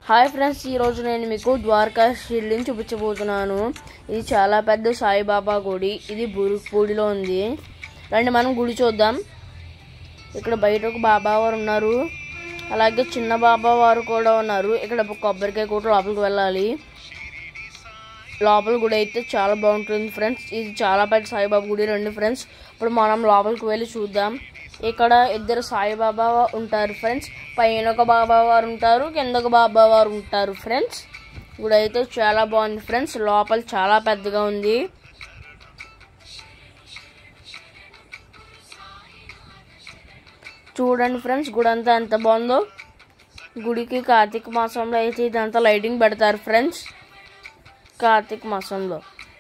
hi friends ఈరోజు నేను మీకు ద్వారకా షిల్లిని చూపించబోతున్నాను ఇది చాలా పెద్ద సాయిబాబా గుడి ఇది బురుపూడిలో ఉంది రండి మనం గుడి చూద్దాం ఇక్కడ బయట ఒక బాబా వారు ఉన్నారు అలాగే చిన్న బాబా వారు కూడా ఉన్నారు ఇక్కడ ఒక కొబ్బరికాయ కూడా లోపలికి వెళ్ళాలి లోపల గుడి అయితే చాలా బాగుంటుంది ఫ్రెండ్స్ ఇది చాలా పెద్ద సాయిబాబా గుడి రండి ఫ్రెండ్స్ ఇప్పుడు మనం లోపలికి వెళ్ళి చూద్దాం ఇక్కడ ఇద్దరు సాయిబాబా ఉంటారు ఫ్రెండ్స్ పైన ఒక బాబా వారు ఉంటారు కింద ఒక బాబా వారు ఉంటారు ఫ్రెండ్స్ గుడి అయితే చాలా బాగుంది ఫ్రెండ్స్ లోపల చాలా పెద్దగా ఉంది చూడండి ఫ్రెండ్స్ గుడి అంతా ఎంత బాగుందో గుడికి కార్తీక మాసంలో అయితే ఇదంతా లైటింగ్ పెడతారు ఫ్రెండ్స్ కార్తీక మాసంలో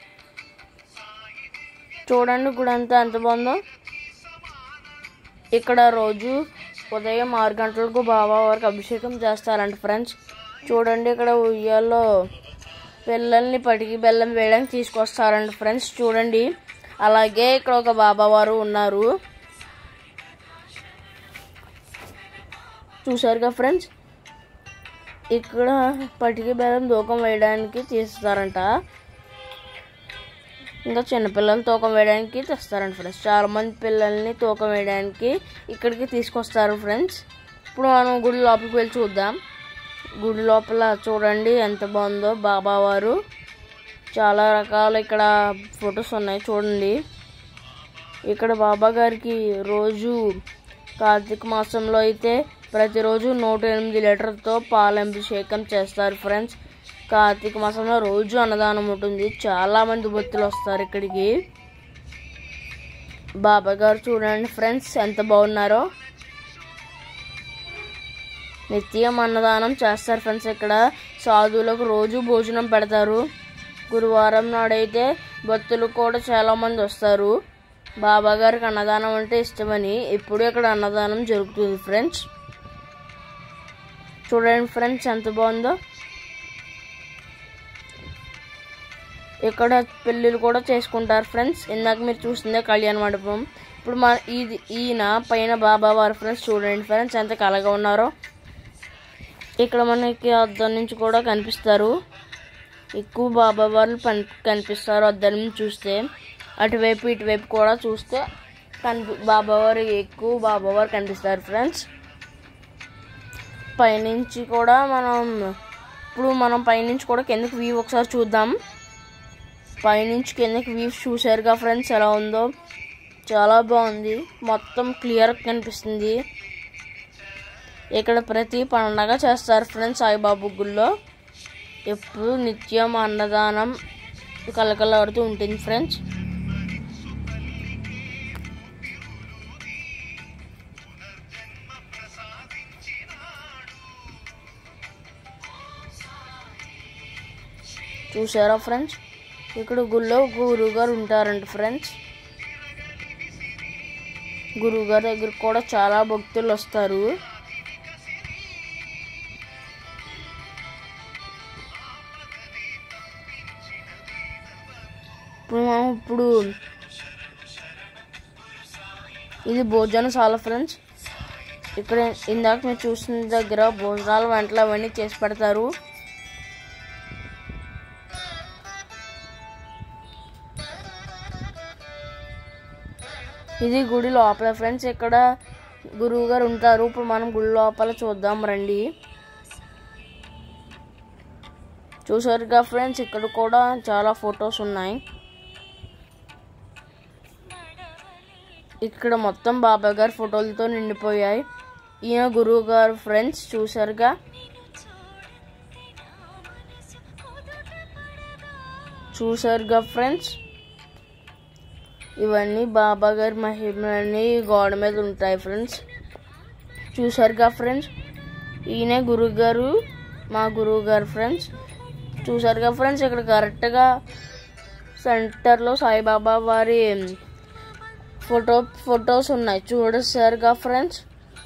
చూడండి గుడి అంతా ఎంత బాగుందో ఇక్కడ రోజు ఉదయం ఆరు గంటలకు బాబా వారికి అభిషేకం చేస్తారంట ఫ్రెండ్స్ చూడండి ఇక్కడ ఉయ్యాల్లో పిల్లల్ని పటికి బెల్లం వేయడానికి తీసుకొస్తారంట ఫ్రెండ్స్ చూడండి అలాగే ఇక్కడ ఒక బాబా వారు ఉన్నారు చూసారుగా ఫ్రెండ్స్ ఇక్కడ పటికి బెల్లం తూకం వేయడానికి తీస్తారంట ఇంకా చిన్నపిల్లలు తూకం వేయడానికి తెస్తారంట ఫ్రెండ్స్ చాలా మంది పిల్లల్ని తూకం వేయడానికి ఇక్కడికి తీసుకొస్తారు ఫ్రెండ్స్ ఇప్పుడు మనం గుడి లోపలికి వెళ్ళి చూద్దాం గుడి లోపల చూడండి ఎంత బాగుందో బాబా వారు చాలా రకాల ఇక్కడ ఫొటోస్ ఉన్నాయి చూడండి ఇక్కడ బాబా గారికి రోజు కార్తీక మాసంలో అయితే ప్రతిరోజు నూట ఎనిమిది లీటర్తో పాల అభిషేకం చేస్తారు ఫ్రెండ్స్ కార్తీక మాసంలో రోజు అన్నదానం ఉంటుంది చాలా మంది భక్తులు వస్తారు ఇక్కడికి బాబా గారు చూడండి ఫ్రెండ్స్ ఎంత బాగున్నారో నిత్యం అన్నదానం చేస్తారు ఫ్రెండ్స్ ఇక్కడ సాధువులకు రోజు భోజనం పెడతారు గురువారం నాడైతే భక్తులు కూడా చాలా మంది వస్తారు బాబా గారికి అన్నదానం అంటే ఇష్టమని ఇప్పుడు ఇక్కడ అన్నదానం జరుగుతుంది ఫ్రెండ్స్ చూడండి ఫ్రెండ్స్ ఎంత బాగుందో ఇక్కడ పెళ్ళిళ్ళు కూడా చేసుకుంటారు ఫ్రెండ్స్ ఇందాక మీరు చూసిందే కళ్యాణ మండపం ఇప్పుడు మా ఇది ఈయన పైన బాబా వారు ఫ్రెండ్స్ చూడండి ఫ్రెండ్స్ ఎంత కలగా ఉన్నారో ఇక్కడ మనకి అద్దం నుంచి కూడా కనిపిస్తారు ఎక్కువ బాబా వారు పని కనిపిస్తారు అద్దం నుంచి చూస్తే అటువైపు ఇటువైపు కూడా చూస్తే కనిపి బాబావారు ఎక్కువ బాబావారు కనిపిస్తారు ఫ్రెండ్స్ పైనుంచి కూడా మనం ఇప్పుడు మనం పైనుంచి కూడా కిందకి వ్యూ ఒకసారి చూద్దాం పైనుంచి కిందకి వ్యూ చూసారుగా ఫ్రెండ్స్ ఎలా ఉందో చాలా బాగుంది మొత్తం క్లియర్గా కనిపిస్తుంది ఇక్కడ ప్రతి పండగ చేస్తారు ఫ్రెండ్స్ సాయిబాబు గుళ్ళో ఎప్పుడు నిత్యం అన్నదానం కలకలాడుతూ ఉంటుంది ఫ్రెండ్స్ చూసారా ఫ్రెండ్స్ ఇక్కడ గుళ్ళో గురువు గారు ఉంటారంట ఫ్రెండ్స్ గురువు గారి దగ్గర కూడా చాలా భక్తులు వస్తారు ఇప్పుడు మనం ఇప్పుడు ఇది భోజనశాల ఫ్రెండ్స్ ఇక్కడ ఇందాక మీరు చూసిన దగ్గర భోజనాలు వంటలు అవన్నీ చేసి పెడతారు ఇది గుడి లోపల ఫ్రెండ్స్ ఇక్కడ గురువు గారు ఉంటారు ఇప్పుడు మనం గుడి లోపల చూద్దాం రండి చూసారుగా ఫ్రెండ్స్ ఇక్కడ కూడా చాలా ఫొటోస్ ఉన్నాయి ఇక్కడ మొత్తం బాబా గారి ఫోటోలతో నిండిపోయాయి ఈయన గురువు గారు ఫ్రెండ్స్ చూసారుగా చూసారుగా ఫ్రెండ్స్ ఇవన్నీ బాబా గారి మహిమలన్నీ గోడ మీద ఉంటాయి ఫ్రెండ్స్ చూసారుగా ఫ్రెండ్స్ ఈయనే గురువు గారు మా గురువు గారు ఫ్రెండ్స్ చూసారుగా ఫ్రెండ్స్ ఇక్కడ కరెక్ట్గా సెంటర్లో సాయిబాబా వారి ఫోటో ఫొటోస్ ఉన్నాయి చూడసారుగా ఫ్రెండ్స్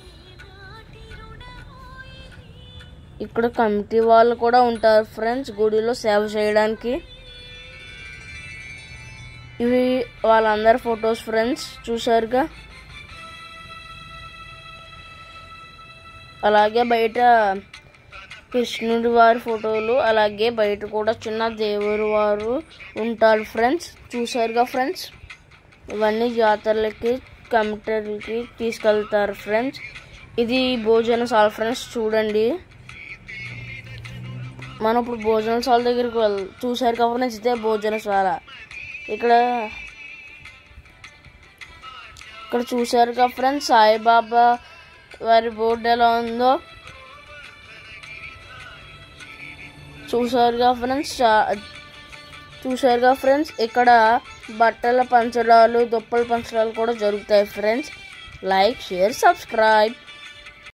ఇక్కడ కమిటీ వాళ్ళు కూడా ఉంటారు ఫ్రెండ్స్ గుడిలో సేవ చేయడానికి ఇవి వాళ్ళందరి ఫొటోస్ ఫ్రెండ్స్ చూసారుగా అలాగే బయట కృష్ణుడి వారి ఫోటోలు అలాగే బయట కూడా చిన్న దేవుడు వారు ఉంటారు ఫ్రెండ్స్ చూసారుగా ఫ్రెండ్స్ ఇవన్నీ జాతరలకి కమిటీలకి తీసుకెళ్తారు ఫ్రెండ్స్ ఇది భోజనశాల ఫ్రెండ్స్ చూడండి మనం ఇప్పుడు భోజనశాల దగ్గరికి వెళ్ చూసారు కదా ఫ్రెండ్స్ ఇదే భోజనశాల ఇక్కడ ఇక్కడ చూసారు కదా ఫ్రెండ్స్ సాయిబాబా వారి బోర్డు ఎలా ఉందో చూసారుగా ఫ్రెండ్స్ చా- చూసారుగా ఫ్రెండ్స్ ఇక్కడ బట్టల పంచడాలు దుప్పల పంచడాలు కూడా జరుగుతాయి ఫ్రెండ్స్ లైక్ షేర్ సబ్స్క్రైబ్